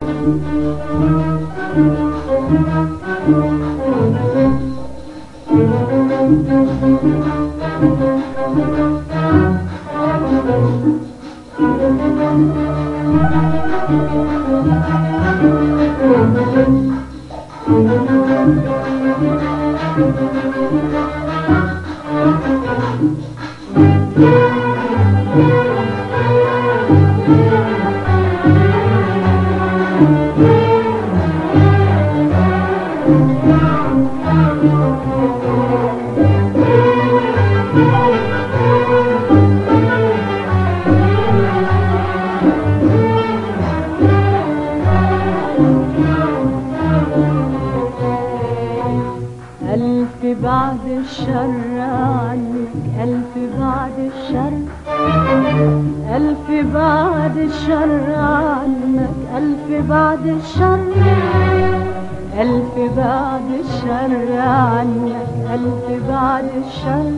ألف بعد الشر عنك ألف بعد الشر ألف بعد الشر عنك ألف بعد الشر ألف بعد الشر عنك ألف بعد الشر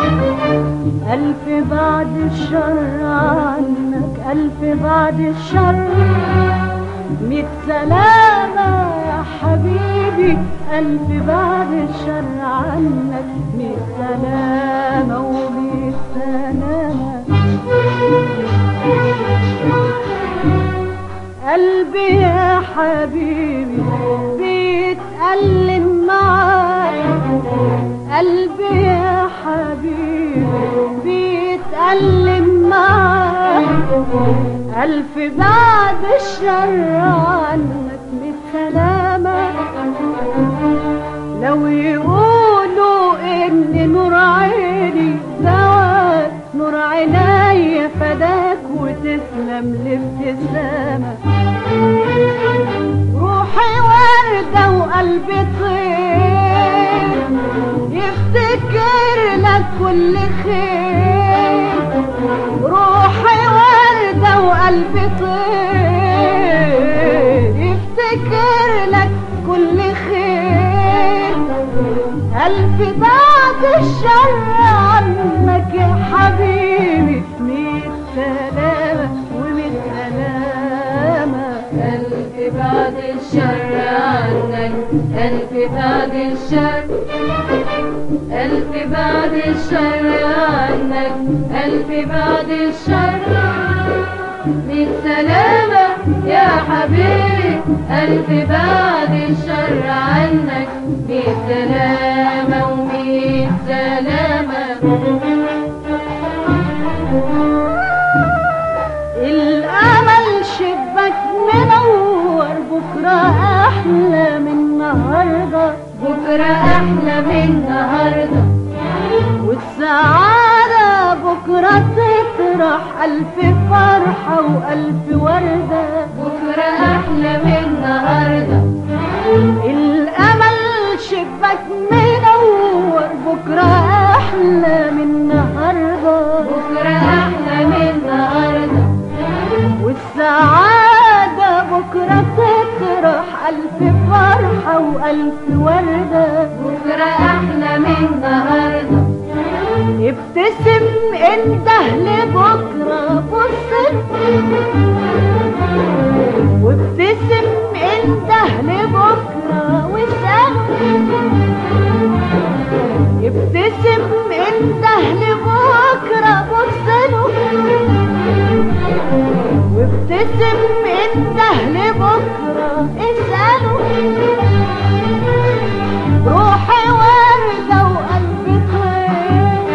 ألف بعد الشر عنك ألف بعد الشر ميت سلامة يا حبيبي ألف بعد الشر عنك ميت سلامة وميت سلامة قلبي يا حبيبي بيتألم معاك قلبي يا حبيبي بيتألم معاك ألف بعد الشر عنك بالسلامة لو يقولوا إن نور عيني دواك نور عيني فداك وتسلم الابتسامة روحي وردة وقلبي طير يفتكر لك كل خير روحي وردة وقلبي طير يفتكر لك كل خير ألف بعد الشر عنك يا حبيبي ميت سلامة وميت سلامة ألف بعد الشر عنك ألف بعد الشر ألف بعد الشر عنك ألف بعد الشر من سلامة يا حبيبي ألف بعد الشر عنك من سلامة ومن سلامة الأمل شبك منور بكرة أحلى من النهاردة بكرة أحلى من النهاردة والسعادة بكرة تطرح ألف فرحة وألف وردة بكرة أحلى من النهاردة الأمل شبك منور بكرة أحلى من النهاردة بكرة أحلى من النهاردة والسعادة بكرة تطرح ألف فرحة وألف وردة بكرة أحلى من النهاردة ابتسم انده لبكرة بص وابتسم انده لبكرة واسأله ابتسم انده لبكرة بص له وابتسم انده لبكرة اسأله روحي وردة وقلبي طير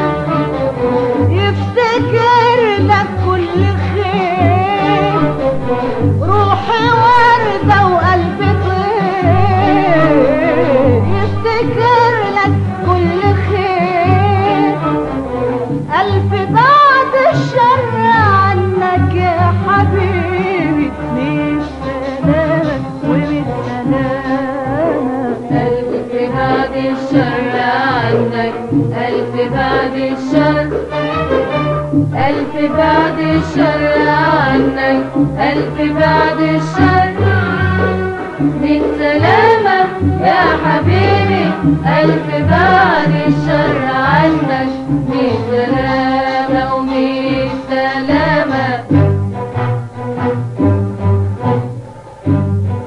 يفتكر لك كل خير روحي وردة وقلبي طير يفتكر لك كل خير ألف بعد الشر عنك يا حبيبي مش سلامك ومش سلامك ألف بعد الشر عنك ألف بعد الشر ألف بعد الشر عنك ألف بعد الشر من سلامة يا حبيبي ألف بعد الشر عنك من سلامة ومن سلامة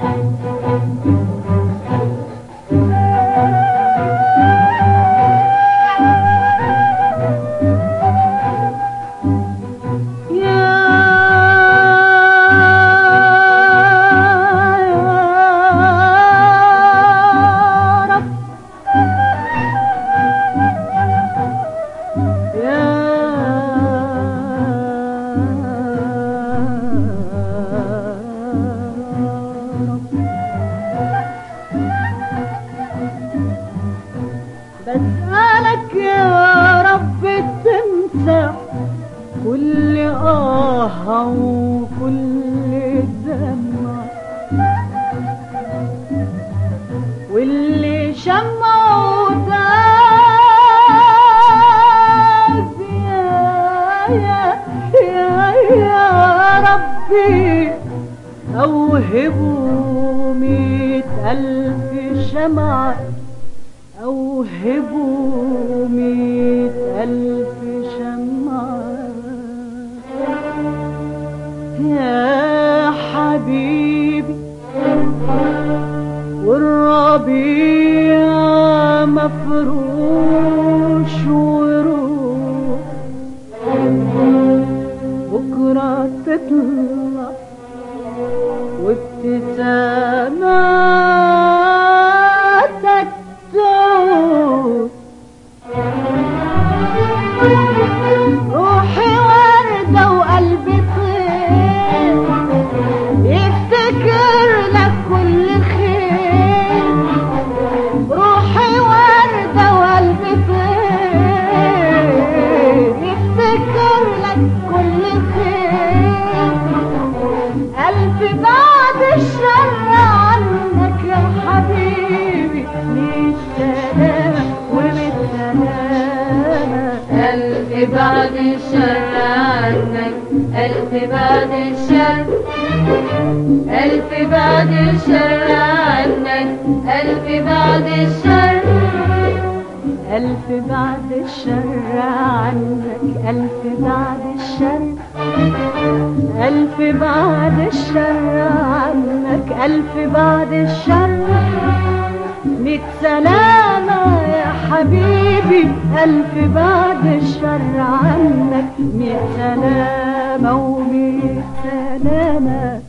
رب بسألك يا رب تمسح كل آه وكل دمع واللي شمعوا داس يا يا يا يا ربي أوهبوا مئة ألف شمعة أوهبوا مئة ألف شمعة يا حبيبي والربيع مفروش وروح بكرة تطلع وابتساماتك تعود روحي وردة وقلبي طير يفتكر لك كل خير روحي وردة وقلبي طير يفتكر لك كل خير ألف بعد الشر عنك يا حبيبي بالسلامة وبالسلامة ألف بعد الشر عنك ألف بعد الشر ألف بعد الشر عنك ألف بعد الشر ألف بعد الشر عنك ألف بعد الشر ألف بعد الشر عنك ألف بعد الشر ميت سلامة يا حبيبي ألف بعد الشر عنك ميت سلامة وميت سلامة